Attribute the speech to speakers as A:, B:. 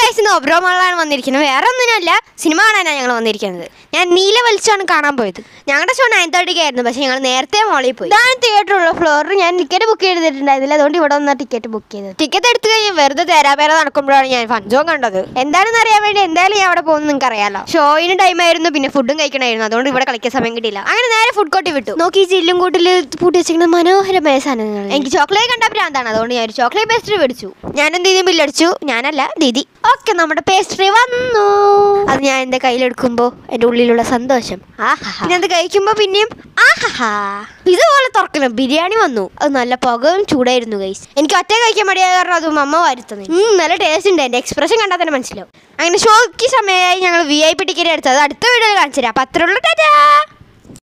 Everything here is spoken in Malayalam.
A: ഗൈസ് ഇന്ന് ഒബ്രോമോളാണ് വന്നിരിക്കുന്നത് വേറെ ഒന്നിനല്ല സിനിമ കാണാനാണ് ഞങ്ങൾ വന്നിരിക്കുന്നത് ഞാൻ നീല വലിച്ചാണ് കാണാൻ പോയത് ഞങ്ങളുടെ ഷോ നയൻ തേർട്ടിക്ക് ആയിരുന്നു പക്ഷേ ഞങ്ങൾ നേരത്തെ മോളിൽ പോയി ഇതാണ് തിയേറ്ററുള്ള ഫ്ലോറിൽ ഞാൻ ടിക്കറ്റ് ബുക്ക് ചെയ്തിട്ടുണ്ടായിരുന്നില്ല അതുകൊണ്ട് ഇവിടെ വന്ന ടിക്കറ്റ് ബുക്ക് ചെയ്തത് ടിക്കറ്റ് എടുത്തു കഴിഞ്ഞാൽ വെറുതെ തേരാപേര നടക്കുമ്പോഴാണ് ഞാൻ ഫഞ്ചോം കണ്ടത് എന്താണെന്ന് അറിയാൻ വേണ്ടി എന്തായാലും ഞാൻ അവിടെ പോകുന്നത് നിങ്ങൾക്ക് അറിയാലോ ഷോയിന് ടൈം ആയിരുന്നു പിന്നെ ഫുഡും കഴിക്കണമായിരുന്നു അതുകൊണ്ട് ഇവിടെ കളിക്കാൻ സമയം കിട്ടിയില്ല അങ്ങനെ നേരെ ഫുഡ് കോർട്ടിൽ വിട്ടു നോക്കി ഈ ചില്ലും കൂട്ടിൽ പൂട്ടി വെച്ചിരിക്കുന്ന മനോഹരമായ സാധനങ്ങൾ എനിക്ക് ചോക്ലേറ്റ് കണ്ട ഭ്രാന്താണ് അതുകൊണ്ട് ഞാൻ ഒരു ചോക്ലേറ്റ് പേസ്ട്രി മേടിച്ചു ഞാനും ദീദിയും ബില്ലടിച്ചു ഞാനല്ല ദീദി ഓക്കെ നമ്മുടെ പേസ്ട്രി വന്നു അത് ഞാൻ എന്റെ കയ്യിലെടുക്കുമ്പോൾ എൻ്റെ ഉള്ളിലുള്ള സന്തോഷം ആഹാ പിന്നെ അത് കഴിക്കുമ്പോൾ പിന്നെയും ആഹാ ഇതുപോലെ തുറക്കണം ബിരിയാണി വന്നു അത് നല്ല പുകയും ചൂടായിരുന്നു ഗൈസ് എനിക്ക് ഒറ്റ കഴിക്കാൻ മടിയായ കാരണം അത് അമ്മ വരുത്തുന്നു ഉം, നല്ല ടേസ്റ്റ് ഉണ്ട് എൻ്റെ എക്സ്പ്രഷൻ കണ്ടാൽ തന്നെ മനസ്സിലാവും അങ്ങനെ ഷോയ്ക്ക് സമയമായി ഞങ്ങൾ വി ഐ പി ടിക്കറ്റ് എടുത്തത് അടുത്ത വീഡിയോയിൽ കാണിച്ചു തരാം അപ്പം അത്രയുള്ള ടാറ്റാ